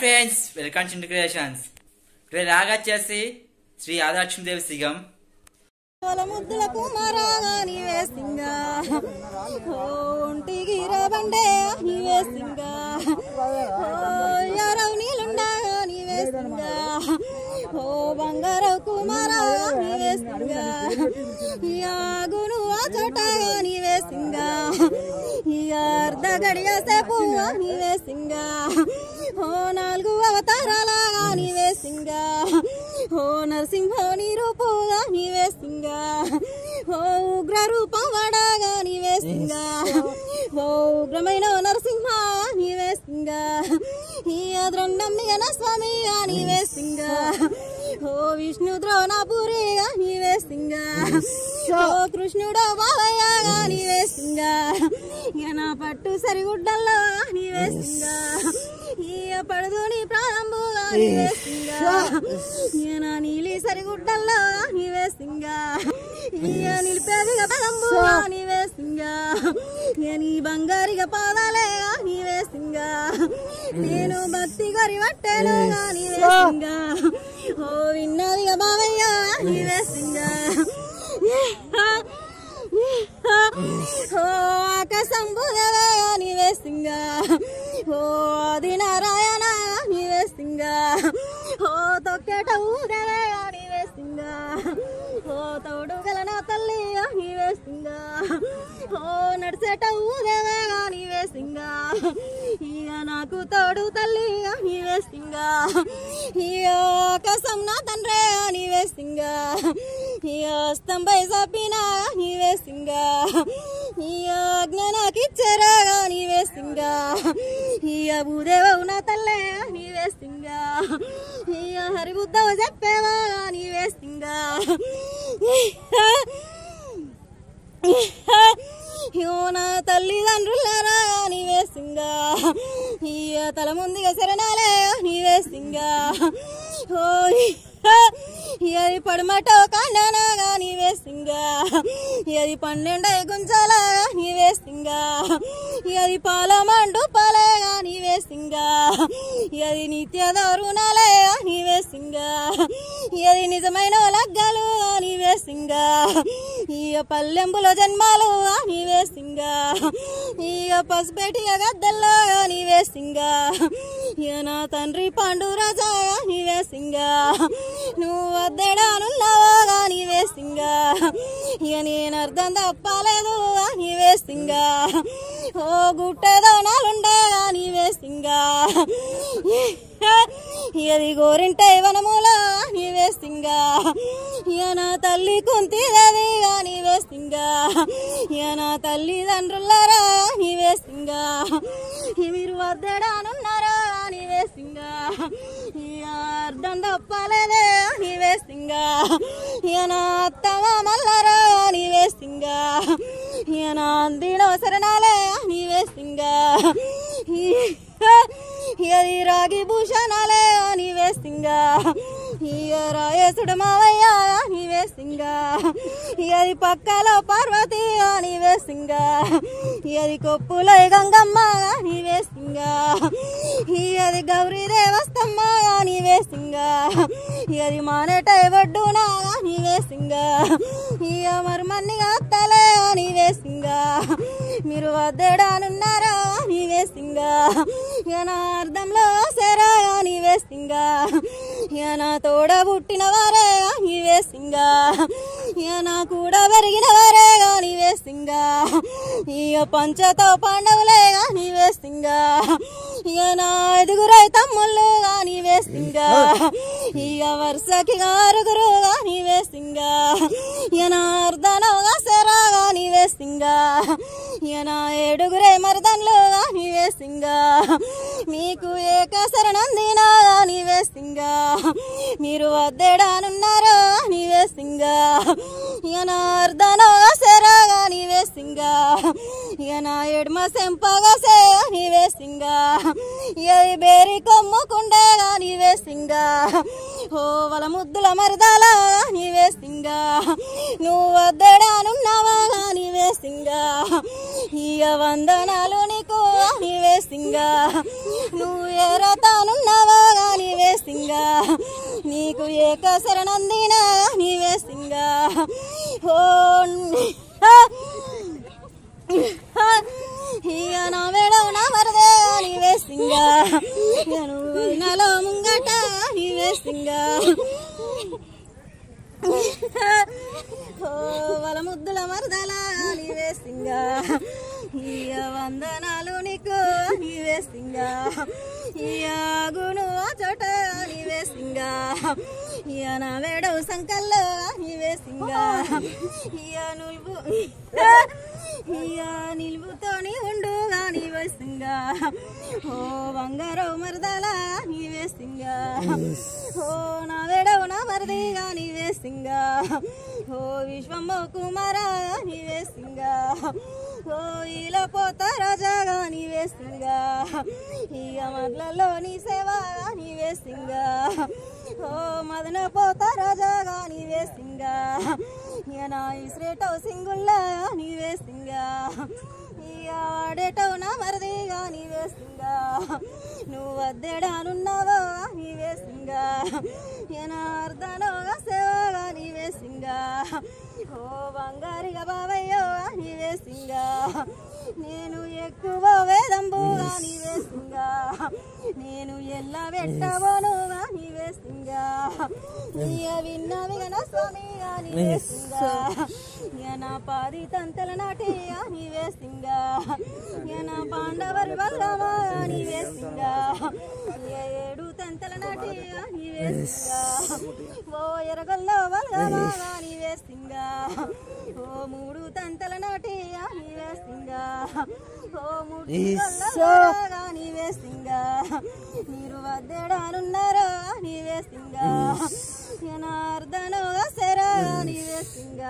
friends welcome to creations today లాగా వచ్చేసి శ్రీ ఆదాలక్ష్మీదేవి సిగం వాళ్ళ ముద్దుల కుమారాగా నీవే సింగా ఓ ఒంటికి రబండే నీవే సింగా ఓ ఎరవు నీళ్ళుండగా నీవే సింగా ఓ బంగారవు కుమారాగా నీవే సింగా యాగును ఆ చోటగా నీవే సింగా ఈ అర్ధ గడియ సేపు నీవే సింగా ఓ నాలుగు అవతారాలాగా నీవే సింగా ఓ నరసింహ నీ రూపుగా నీవే సింగా ఓ ఉగ్ర రూపం వాడాగా నీవే సింగా ఓ ఉగ్రమైన నరసింహ నీవే సింగా ఈ అద్రండమ్మిగన స్వామిగా నీవే సింగా ఓ విష్ణు ద్రోణపురిగా నీవే సింగా ఓ కృష్ణుడు బావయ్యగా నీవే సింగా ఇక నా పట్టు సరిగుడ్డల్లో నీవే సింగా ఈయ పడుదు నీ ప్రారంభుగా నీవే సింగా ఈయ నా నీలి సరిగుడ్డల్లో నీవే సింగా ఈయ నిలిపేదిగా పదంబుగా నీవే సింగా ఇక నీ బంగారిగా పాదాలేగా నీవే సింగా నేను భక్తి గరి పట్టేనుగా నీవే సింగా ఓ విన్నదిగా బావయ్య నీవే సింగా ఓ ఆకాశంబుదేవయ్య నీవే సింగా ఓ ఆది నారాయణ నీవే సింగా ఓ తొక్కేట ఊదేవయ్య నీవే సింగా ఓ తోడు గల నా తల్లి నీవే సింగా ఓ నడిచేట ఊదేవయ్య నీవే సింగా ఇక నాకు తోడు తల్లి నీవే సింగా ఇక ఆకాశం నా తండ్రే నీవే సింగా ఇక స్తంభై సపినా నీవే సింగా ఇక జ్ఞానాకిచ్చారా నీవే సింగా ఇక భూదేవవు నా తల్లే నీవే సింగా ఇక హరిబుద్ధవు చెప్పేవా నీవే సింగా యో నా తల్లిదండ్రులారా నీవే సింగా ఇయ తల ముందుగా శరణాలే నీవే సింగా ఓ ఇది పడమట కాండనగా నీవే సింగా ఇది పన్నెండు గుంచాలా నీవే సింగా ఇది పాల మండు పాలేగా నీవే సింగా ఇది నిత్య దారుణాలే నీవే సింగా ఇది నిజమైన లగ్గాలు నీవే సింగా ఇక పల్లెంబుల జన్మాలు నీవే సింగా ఇక పసుపేటిగా గద్దల్లో నీవే సింగా ఇక నా తండ్రి పాండురాజా నీవే సింగా నువ్వు వద్దడానున్నావా నీవే సింగా ఇక నేను అర్థం తప్పలేదు నీవే సింగా ఓ గుట్టేదో నాలుండగా నీవే సింగా ఇది గోరింటే వనముల నీవే సింగా ఇక నా తల్లి కుంతిదేవిగా నీవే సింగా ఇక నా తల్లిదండ్రులారా నీవే సింగా మీరు వద్దడానున్నారా నీవే సింగా ఇక అర్థం తప్పలేదే నీవే సింగా ఇక నా అత్తమ్మ మల్లరా నీవే సింగా ఇక నా అందినో శరణాలే నీవే సింగా ఇది రాగి భూషణాలే నీవే సింగా ఇక రాయేసుడు మావయ్య నీవే సింగా ఇది పక్కలో పార్వతి నీవే సింగా ఇది కొప్పులో గంగమ్మ నీవే సింగా ఇది గౌరీ దేవస్తమ్మ నీవే సింగా ఇది మానేట ఒడ్డునా నీవే సింగా ఇక మర్మన్నిగా తలే నీవే సింగా మీరు వద్దడానున్నారా నీవే సింగా ఇక నా అర్థంలో సేరా నీవే సింగా ఇక నా తోడ పుట్టిన వారే నీవే సింగా ఇక నా కూడా పెరిగిన వారే నీవే సింగా ఇక పంచతో పాండవులే నీవే సింగా ఇక నా ఐదుగురై తమ్ముళ్ళు నీవే సింగా ఇక వరుసకి ఆరుగురు నీవే సింగా ఇక నా అర్ధనోగా సెరాగా నీవే సింగా ఇక నా ఏడుగురే మరదన్లు నీవే సింగా మీకు ఏక శరణందినా నీవే సింగా మీరు వద్దడానున్నారో నీవే సింగా ఇక నా అర్ధనోగా సెరాగా నీవే సింగా ఇక నా ఎడమ సెంపగా సే నీవే సింగా ఇక ఈ బేరి కొమ్ముకుండేగా నీవే సింగా ఓ వల ముద్దుల మరదాలా నీవే సింగా నువ్వు వద్దడానున్నావా నీవే సింగా ఇక వందనాలు నీకు నీవే వేసింగా నువ్వు ఏ రతానున్నావో గాని వేసింగా నీకు ఏక శరణందినా నీ వేసింగా ఓ ఇక నా మేడం నా మరదే నీ వేసింగా ఇక నువ్వు నెల ముంగట నీ వేసింగా ఓ వాళ్ళ ముద్దుల మరదల నీ వేసింగా ఇక వందనాలు నీకు నీ వేసింగా ఇక గును ఆ చోట నీ వేసింగా ఇక నా వేడవు సంకల్లో నీ వేసింగా ఇక నువ్వు ఇక నిలుపుతోని ఉండు నీ వేసింగా ఓ బంగారం మరదల నీ వేసింగా ఓ నా వేడవు నా మరదిగా నీ వేసింగా ఓ విశ్వమ్మ కుమారా నీ వేసింగా ఓ ఇలా పోతా రాజాగా నీ వేసింగా ఇక మద్లలో నీ సేవ నీ వేసింగా ఓ మదన పోతా రాజాగా నీ వేసింగా ఇక నా ఇస్రేటో సింగుల్లా నీ వేసింగా ఇక వాడేటో నా మరదిగా నీ వేసింగా నువ్వు వద్దెడానున్నావో నీ వేసింగా ఇక నా అర్ధనోగా సేవగా నీ వేసింగా ఓ బంగారిగా బావయ్యో నీ వేసింగా నేను ఎక్కువ వేదంబుగా నీ వేసింగా నేను ఎల్ల పెట్టబోనుగా నీ వేసింగా ఇక విన్నవి గన స్వామిగా నీ వేసింగా ఇక నా పాది తంతల నాటిగా నీ వేసింగా ఇక నా పాండవరి బలవా నీ వేసింగా ఇక ఏడు తంతల నాటిగా నీ వేసింగా ఓ ఎరగల్లో బలవా నీ వేసింగా ఓ మూడు తంతల నాటిగా నీ వేసింగా ఓ మూడు బలవా నీ వేసింగా మీరు వద్దెడానున్నారో నీ వేసింగా జనార్దనుగా సెరా నీ వేసింగా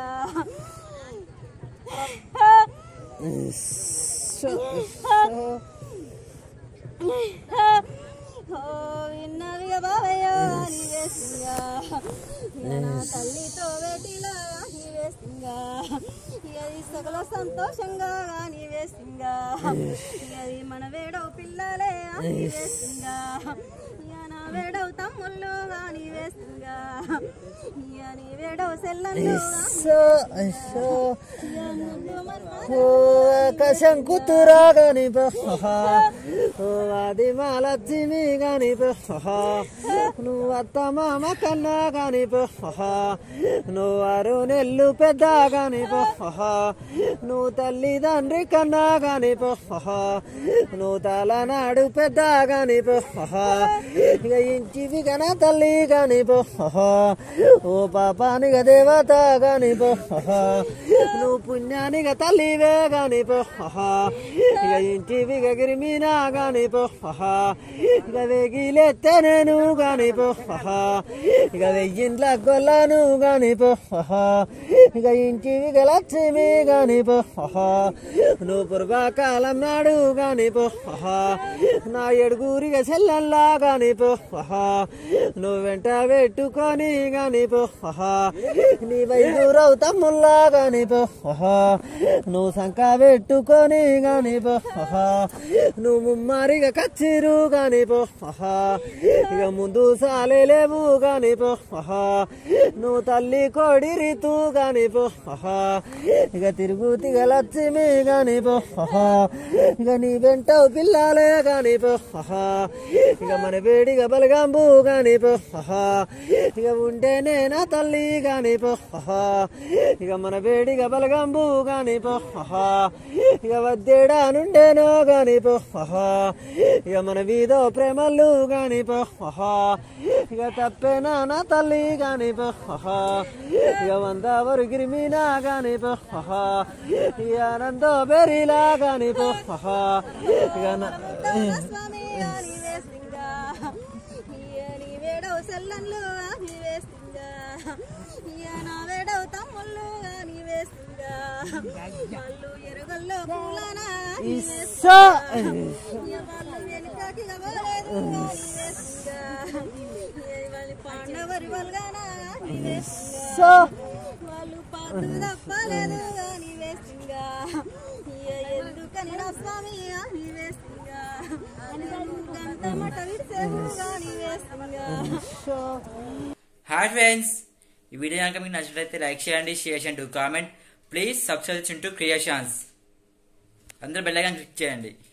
ఓ విన్నవిగా బావయ్యో నీ వేసింగా నా తల్లితో వేటిలా నీ వేసింగా ఇది సకల సంతోషంగా నీ వేసింగా ఇది మన వేడవు పిల్లలే నీ వేసింగా ఇక నా వేడవు తమ్ముళ్ళు నీ వేసింగా ఇక నీ వేడవు సెల్లన్లు శంకుతురా గాని ఓ అది మాలచ్చిమి గాని నువ్వు అత్త మామ కన్నా గాని నువ్వు అరు నెల్లు పెద్ద గాని నువ్వు తల్లిదండ్రి కన్నా గాని నువ్వు తలనాడు పెద్ద గాని ఇక ఇంటివి కన తల్లి గాని ఓ పాపానిగ దేవత గాని నువ్వు పుణ్యానిగ తల్లివే గాని ఇక ఇంటివి గిరిమీనా గాని ఇక వెగిలెత్తే నేను గాని ఇక వెయ్యింట్ల గొల్లను గాని ఇక ఇంటివి లక్ష్మి గాని నువ్వు పూర్వకాలం నాడు గాని నా ఎడుగురిగా చెల్లల్లా గాని నువ్వు వెంట పెట్టుకొని గాని నీ వైదూరవు తమ్ముల్లా గాని నువ్వు సంక పెట్టుకొని గాని నువ్వు ముమ్మారిగా కచ్చిరు గాని ఇక ముందు సాలేలేవు గాని నువ్వు తల్లి కోడి రీతు గాని ఇక తిరుగు తిగ లక్ష్మి గాని ఇక నీ వెంటవు పిల్లలే గాని ఇక మన వేడిగా బలగాంబు గాని ఇక ఉంటేనే నా తల్లి గాని ఇక మన వేడిగా బలగాంబు గాని ఇక వద్దేడా నుండేనో గాని ఇక మన వీధో ప్రేమలు గాని ఇక తప్పేనా నా తల్లి గాని ఇక వంద వరుగిరి మీనా గాని ఇక ఆనందో బెరిలా గాని ఇక నా- స్వామి నీ వేసింగా ఇయ నీ వేడవు సెల్లన్లు నీ వేసింగా ఇయ నా వేడవు తమ్ముళ్ళు నీ వేసింగా వాళ్ళు ఎరుగల్లో పూలనా నీ ఇస్సా ఇయ వాళ్ళు వెనుకకి గబలేదు నీ వేసింగా ఇయ వాళ్ళ పాండవరి వల్గానా నీ వేసింగా సో వాళ్ళు పాతు తప్పలేదు నీ వేసింగా ఇయ ఎందుకని నా స్వామి నీ వేసింగా వేసింగా హాయ్ ఫ్రెండ్స్ ఈ వీడియో కనుక మీకు నచ్చినట్లయితే లైక్ చేయండి షేర్ చేయండి comment please subscribe Chintu creations అందరూ బెల్లైకాన్ క్లిక్ చేయండి